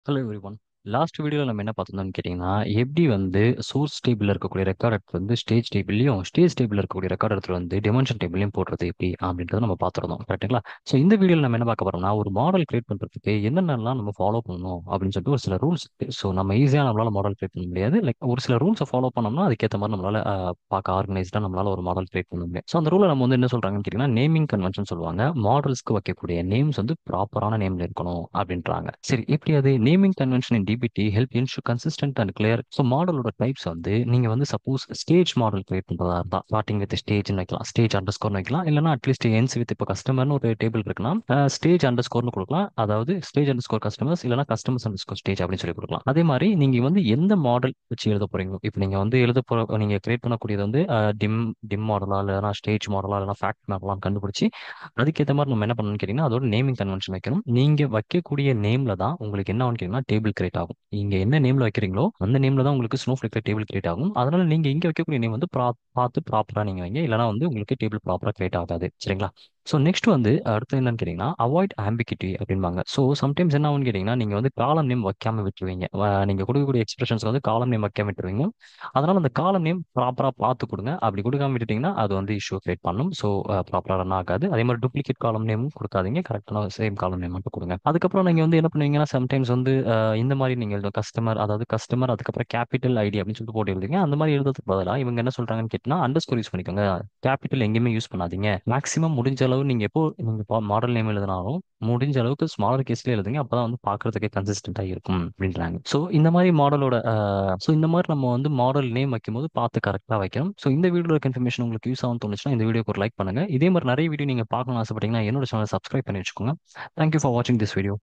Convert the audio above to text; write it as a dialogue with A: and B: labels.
A: hello everyone last வீடியோவில் நம்ம என்ன பார்த்துருந்தோம்னு கேட்டிங்கன்னா எப்படி வந்து சோர்ஸ் டேபிளில் இருக்கக்கூடிய ரெக்கார்ட் எடுத்து வந்து ஸ்டேஜ் டேபிள்லையும் ஸ்டேஜ் டேபிளில் இருக்கக்கூடிய ரெக்கார்ட் எடுத்து வந்து டெமன்ஷன் டேபிளையும் போடுறது எப்படி அப்படின்றத நம்ம பார்த்துருந்தோம் கரெக்ட்டுங்களா ஸோ இந்த வீடியோவில் நம்ம என்ன பார்க்க போகிறோம்னா ஒரு மாடல் கிரியேட் பண்ணுறதுக்கு என்னென்னலாம் நம்ம ஃபாலோ பண்ணணும் அப்படின்னு சொல்லிட்டு ஒரு சில ரூல்ஸ் ஸோ நம்ம ஈஸியாக நம்மளால் மாடல் கிரியேட் பண்ண முடியாது லைக் ஒரு சில ரூல்ஸை ஃபாலோ பண்ணோம்னா அதுக்கேற்ற மாதிரி நம்மளால் பார்க்க ஆர்கனைஸ்டாக நம்மளால் ஒரு மாடல் கிரியேட் பண்ண முடியும் ஸோ அந்த ரூலை நம்ம வந்து என்ன சொல்கிறாங்கன்னு கேட்டிங்கன்னா நேமிங் கன்வென்ஷன் சொல்லுவாங்க மாடல்ஸ்க்கு வைக்கக்கூடிய நேம்ஸ் வந்து ப்ராப்பரான நேமில் இருக்கணும் அப்படின்றாங்க சரி எப்படி அது naming convention in DBT help ensure consistent and clear so மாடலோட டைப்ஸ் வந்து நீங்க வந்து சப்போஸ் ஸ்டேஜ் மாடல் கிரியேட் பண்றதா இருந்தா ஸ்டார்டிங் வித் ஸ்டேஜ் வைக்கலாம் ஸ்டேஜ் அண்டர் ஸ்கோர் வைக்கலாம் இல்லைனா அட்லீஸ்ட் என்ஸ் வித் இப்போ கஸ்டமர்னு ஒரு டேபிள் இருக்குன்னா ஸ்டேஜ் அண்டர் ஸ்கோர்னு கொடுக்கலாம் அதாவது ஸ்டேஜ் அண்டர் ஸ்கோர் கஸ்டமர்ஸ் இல்லைனா கஸ்டமர்ஸ் அண்டர் ஸ்கோர் ஸ்டேஜ் அப்படின்னு சொல்லி கொடுக்கலாம் அதே மாதிரி நீங்க வந்து எந்த மாடல் வச்சு எழுத போறீங்க இப்போ நீங்க வந்து எழுத போற நீங்க கிரியேட் பண்ணக்கூடியது வந்து டிம் டிம் மாடலா இல்லைனா ஸ்டேஜ் மாடலா இல்லைனா ஃபேக்ட் மாடலாம் கண்டுபிடிச்சி அதுக்கேற்ற மாதிரி நம்ம என்ன பண்ணணும்னு கேட்டீங்கன்னா அதோட நேமிங் கன்வென்ஷன் வைக்கணும் நீங்க வைக்கக்கூடிய நேம்ல தான் உங்களுக்கு என்ன கேட்டீங்கன்னா டேபிள் கிரியேட் ஆகும் நீங்க என்ன நேம்ல வைக்கிறீங்களோ அந்த நேம்ல தான் உங்களுக்கு ஸ்னோ ஃபிளிக்ல டேபிள் கிரியேட் ஆகும் அதனால நீங்க இங்க வைக்கக்கூடிய நேம் வந்து பார்த்து ப்ராப்பரா நீங்க வைங்க இல்லைனா வந்து உங்களுக்கு டேபிள் ப்ராப்பரா கிரியேட் ஆகாது சரிங்களா ஸோ நெக்ஸ்ட் வந்து அடுத்து என்னன்னு கேட்டிங்கன்னா அவாய்ட் ஆம்பிகிட்டி அப்படிம்பாங்க ஸோ சம்டைம்ஸ் என்ன ஆகும்னு கேட்டிங்கன்னா நீங்கள் வந்து காலம் நேம் வைக்காம விட்டுருவீங்க நீங்கள் கொடுக்கக்கூடிய எக்ஸ்பிரஷன்ஸ் வந்து காலம் நேம் வைக்காம விட்டுருவீங்க அதனால அந்த காலம் நேம் ப்ராப்பராக பார்த்து கொடுங்க அப்படி கொடுக்காம விட்டுட்டிங்கன்னா அது வந்து இஷ்யூ கிரியேட் பண்ணும் ஸோ ப்ராப்பராக ரன் ஆகாது அதே மாதிரி டூப்ளிகேட் காலம் நேமும் கொடுக்காதீங்க கரெக்டான சேம் காலம் நேம் மட்டும் கொடுங்க அதுக்கப்புறம் நீங்கள் வந்து என்ன பண்ணுவீங்கன்னா சம்டைம்ஸ் வந்து இந்த மாதிரி நீங்கள் எழுதும் கஸ்டமர் அதாவது கஸ்டமர் அதுக்கப்புறம் கேபிட்டல் ஐடி அப்படின்னு சொல்லிட்டு போட்டு எழுதுங்க அந்த மாதிரி எழுதுறதுக்கு பதிலாக இவங்க என்ன சொல்றாங்கன்னு கேட்டிங்கன்னா அண்டர் ஸ்கோர் யூஸ் பண்ணிக்கோங்க கேபிட்டல் எங்கேயுமே யூஸ் பண்ணாதீங்க மேக்ஸிமம் முடிஞ்ச அளவு நீங்க எப்போ நீங்க மாடல் நேம் எழுதினாலும் முடிஞ்ச அளவுக்கு ஸ்மாலர் கேஸ்ல எழுதுங்க அப்பதான் வந்து பாக்குறதுக்கு கன்சிஸ்டன்டா இருக்கும் அப்படின்றாங்க ஸோ இந்த மாதிரி மாடலோட ஸோ இந்த மாதிரி நம்ம வந்து மாடல் நேம் வைக்கும்போது பார்த்து கரெக்டாக வைக்கணும் ஸோ இந்த வீடியோ இருக்க இன்ஃபர்மேஷன் உங்களுக்கு யூஸ் ஆகும் தோணுச்சுன்னா இந்த வீடியோக்கு ஒரு லைக் பண்ணுங்க இதே மாதிரி நிறைய வீடியோ நீங்க பார்க்கணும் ஆசைப்பட்டீங்கன்னா என்னோட சேனல் சப்ஸ்கிரைப் பண்ணி வச்சுக்கோங்க தேங்க்யூ ஃபார் வாட்சிங் திஸ் வீடியோ